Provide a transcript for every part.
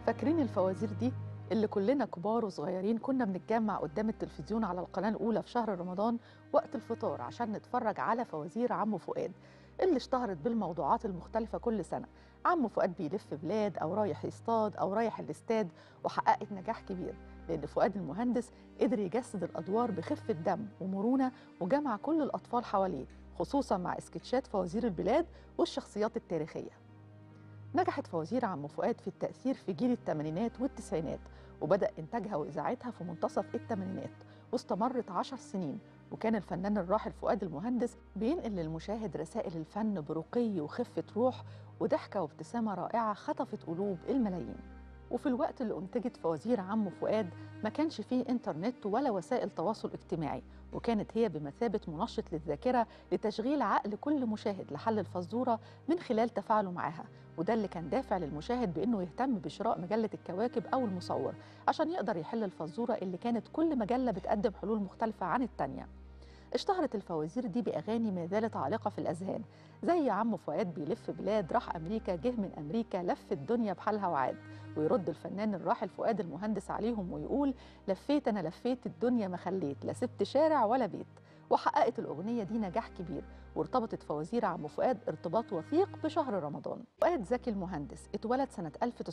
فاكرين الفوازير دي اللي كلنا كبار وصغيرين كنا بنتجمع قدام التلفزيون على القناة الأولى في شهر رمضان وقت الفطار عشان نتفرج على فوازير عمو فؤاد اللي اشتهرت بالموضوعات المختلفة كل سنة عمو فؤاد بيلف بلاد أو رايح يصطاد أو رايح الاستاد وحققت نجاح كبير لأن فؤاد المهندس قدر يجسد الأدوار بخفة دم ومرونة وجمع كل الأطفال حواليه خصوصا مع اسكتشات فوازير البلاد والشخصيات التاريخية نجحت فوازير عمو فؤاد في التأثير في جيل الثمانينات والتسعينات وبدأ إنتاجها وإذاعتها في منتصف الثمانينات واستمرت عشر سنين وكان الفنان الراحل فؤاد المهندس بينقل للمشاهد رسائل الفن برقي وخفة روح وضحكة وابتسامة رائعة خطفت قلوب الملايين وفي الوقت اللي أنتجت فوازير عمو فؤاد ما كانش فيه إنترنت ولا وسائل تواصل اجتماعي وكانت هي بمثابة منشط للذاكرة لتشغيل عقل كل مشاهد لحل الفزورة من خلال تفاعله معاها وده اللي كان دافع للمشاهد بأنه يهتم بشراء مجلة الكواكب أو المصور عشان يقدر يحل الفزورة اللي كانت كل مجلة بتقدم حلول مختلفة عن التانية اشتهرت الفوازير دي بأغاني ما زالت عالقة في الأذهان زي عمو فؤاد بيلف بلاد راح أمريكا جه من أمريكا لف الدنيا بحالها وعاد ويرد الفنان الراحل فؤاد المهندس عليهم ويقول لفيت أنا لفيت الدنيا ما خليت لا سبت شارع ولا بيت وحققت الأغنية دي نجاح كبير وارتبطت فوازير عمو فؤاد ارتباط وثيق بشهر رمضان فؤاد زكي المهندس اتولد سنة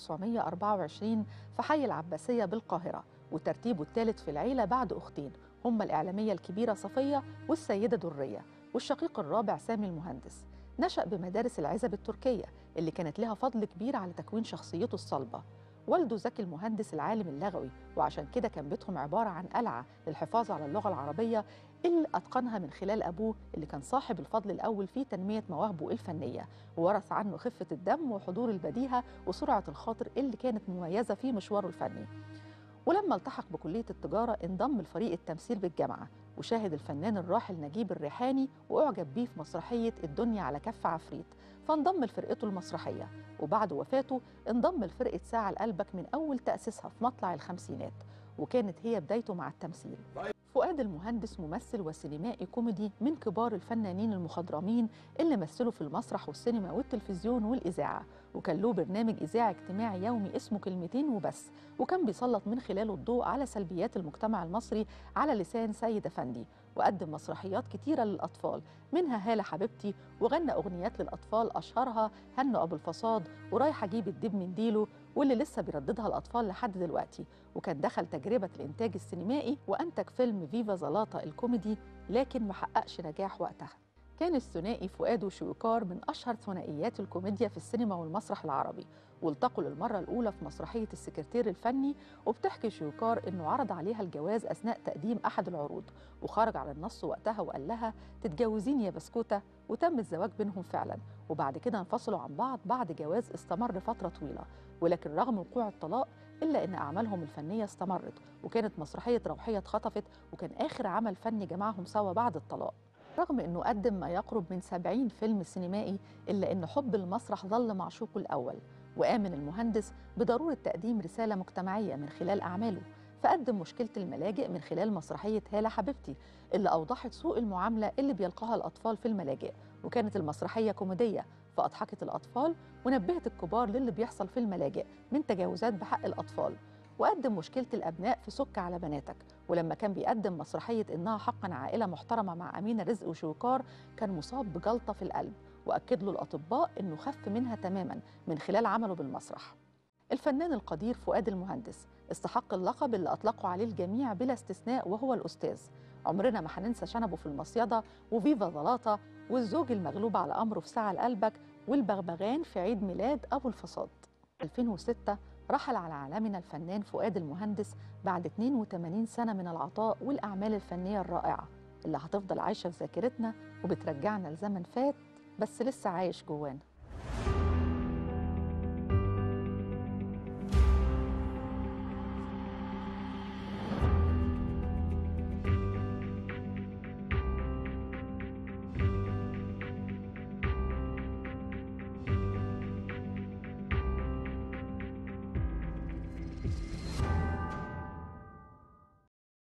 1924 في حي العباسية بالقاهرة وترتيبه الثالث في العيلة بعد أختين هما الإعلامية الكبيرة صفية والسيدة درية والشقيق الرابع سامي المهندس نشأ بمدارس العزب التركية اللي كانت لها فضل كبير على تكوين شخصيته الصلبة والده زكي المهندس العالم اللغوي وعشان كده كان بيتهم عبارة عن قلعة للحفاظ على اللغة العربية اللي أتقنها من خلال أبوه اللي كان صاحب الفضل الأول في تنمية مواهبه الفنية وورث عنه خفة الدم وحضور البديهة وسرعة الخاطر اللي كانت مميزة في مشواره الفني ولما التحق بكلية التجارة انضم لفريق التمثيل بالجامعة وشاهد الفنان الراحل نجيب الريحاني وأعجب بيه في مسرحية الدنيا على كف عفريت فانضم لفرقته المسرحية وبعد وفاته انضم لفرقة ساعة لقلبك من أول تأسيسها في مطلع الخمسينات وكانت هي بدايته مع التمثيل فؤاد المهندس ممثل وسينمائي كوميدي من كبار الفنانين المخضرمين اللي مثلوا في المسرح والسينما والتلفزيون والإذاعة وكان له برنامج إذاعي اجتماعي يومي اسمه كلمتين وبس وكان بيسلط من خلاله الضوء على سلبيات المجتمع المصري على لسان سيد أفندي وقدم مسرحيات كتيرة للأطفال منها هالة حبيبتي وغنى أغنيات للأطفال أشهرها هنو أبو الفصاد ورايحة أجيب الدب من ديله واللي لسه بيرددها الأطفال لحد دلوقتي وكان دخل تجربة الإنتاج السينمائي وأنتج فيلم فيفا زلاطة الكوميدي لكن محققش نجاح وقتها كان الثنائي فؤاد وشويكار من أشهر ثنائيات الكوميديا في السينما والمسرح العربي والتقوا للمرة الأولى في مسرحية السكرتير الفني وبتحكي شويكار إنه عرض عليها الجواز أثناء تقديم أحد العروض وخرج على النص وقتها وقال لها تتجوزيني يا بسكوتة وتم الزواج بينهم فعلا وبعد كده انفصلوا عن بعض بعد جواز استمر فترة طويلة ولكن رغم وقوع الطلاق إلا إن أعمالهم الفنية استمرت وكانت مسرحية روحية اتخطفت وكان آخر عمل فني جمعهم سوا بعد الطلاق رغم أنه قدم ما يقرب من 70 فيلم سينمائي إلا أن حب المسرح ظل معشوقه الأول وآمن المهندس بضرورة تقديم رسالة مجتمعية من خلال أعماله فقدم مشكلة الملاجئ من خلال مسرحية هالة حبيبتي اللي أوضحت سوء المعاملة اللي بيلقاها الأطفال في الملاجئ وكانت المسرحية كوميدية فأضحكت الأطفال ونبهت الكبار للي بيحصل في الملاجئ من تجاوزات بحق الأطفال وقدم مشكلة الأبناء في سك على بناتك ولما كان بيقدم مسرحية إنها حقا عائلة محترمة مع أمينة رزق وشويكار كان مصاب بجلطة في القلب وأكد له الأطباء إنه خف منها تماما من خلال عمله بالمسرح الفنان القدير فؤاد المهندس استحق اللقب اللي أطلقوا عليه الجميع بلا استثناء وهو الأستاذ عمرنا ما هننسى شنبه في المصيدة وفيفا ظلاطة والزوج المغلوب على أمره في ساعة لقلبك والبغبغان في عيد ميلاد أبو الفصاد 2006 رحل على عالمنا الفنان فؤاد المهندس بعد 82 سنة من العطاء والأعمال الفنية الرائعة اللي هتفضل عايشة في ذاكرتنا وبترجعنا لزمن فات بس لسه عايش جوانا